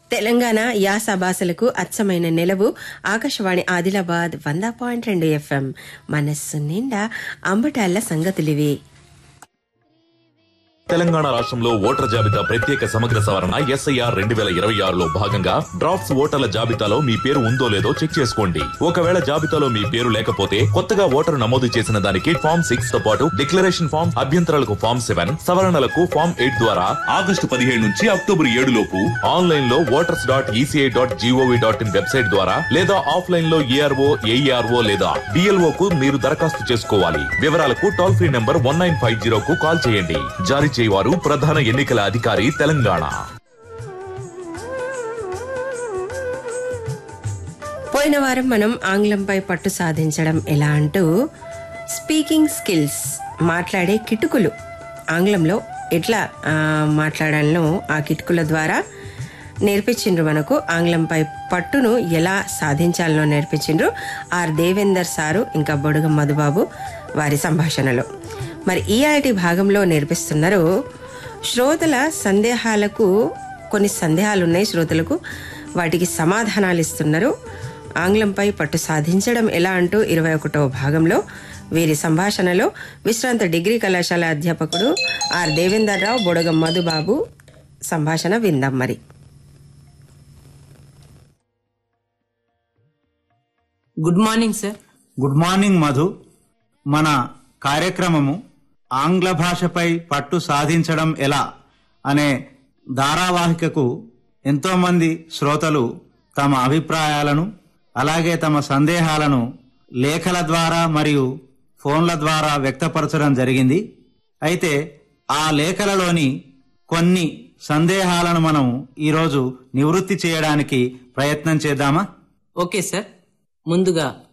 తెలంగాణ యాస భాషలకు అచ్చమైన నిలవు ఆకాశవాణి ఆదిలాబాద్ వంద పాయింట్ రెండు ఎఫ్ఎం మనస్సు నిండా అంబటాళ్ల సంగతులివి తెలంగాణ రాష్ట్రంలో ఓటర్ జాబితా ప్రత్యేక సమగ్ర సవరణ ఎస్ఐఆర్ రెండు వేల ఇరవై ఆరులో భాగంగా డ్రాఫ్ట్స్ ఓటర్ల జాబితాలో మీ పేరు ఉందో లేదో చెక్ చేసుకోండి ఒకవేళ జాబితాలో మీ పేరు లేకపోతే కొత్తగా ఓటరు నమోదు చేసిన దానికి ఫామ్ సిక్స్ తో పాటు డిక్లరేషన్ ఫామ్ అభ్యంతరాలకు ఫామ్ సెవెన్ సవరణలకు ఫామ్ ఎయిట్ ద్వారా ఆగస్టు పదిహేడు నుంచి అక్టోబర్ ఏడు లోపు ఆన్లైన్ లో voters dot ECI dot gov dot in website ద్వారా లేదా ఆఫ్లైన్ లో ఏఆర్ఓ ఏఈఆర్ఓ లేదా డిఎల్ఓ కు మీరు దరఖాస్తు చేసుకోవాలి వివరాలకు toll free number one nine five zero కు కాల్ చేయండి జారీ చేయవారు ప్రధాన ఎన్నికల అధికారి తెలంగాణ పోయిన వారం మనం ఆంగ్లంపై పట్టు సాధించడం ఎలా అంటూ స్పీకింగ్ స్కిల్స్ మాట్లాడే కిటుకులు ఆంగ్లంలో ఎట్లా ఆ, మాట్లాడాలనో ఆ కిటుకుల ద్వారా నేర్పించిండ్రు మనకు ఆంగ్లంపై పట్టును ఎలా సాధించాలనో నేర్పించిండ్రు ఆర్ దేవేందర్ సారు ఇంకా బొడుగ మధుబాబు వారి సంభాషణలో మరి ఈఆర్టీ భాగంలో నేర్పిస్తున్నారు శ్రోతల సందేహాలకు కొన్ని సందేహాలు ఉన్నాయి శ్రోతలకు వాటికి సమాధానాలు ఇస్తున్నారు ఆంగ్లంపై పట్టు సాధించడం ఎలా అంటూ ఇరవై ఒకటో భాగంలో వీరి సంభాషణలో విశ్రాంత డిగ్రీ కళాశాల అధ్యాపకుడు ఆర్ దేవేందర్ రావు బొడగం మధుబాబు సంభాషణ విందాం మరి good morning sir good morning Madhu మన కార్యక్రమము ఆంగ్ల భాషపై పట్టు సాధించడం ఎలా అనే ధారావాహికకు ఎంతోమంది శ్రోతలు తమ అభిప్రాయాలను అలాగే తమ సందేహాలను లేఖల ద్వారా మరియు ఫోన్ల ద్వారా వ్యక్తపరచడం జరిగింది అయితే ఆ లేఖలలోని కొన్ని సందేహాలను మనం ఈరోజు నివృత్తి చేయడానికి ప్రయత్నం చేద్దామా ఓకే సార్ ముందుగా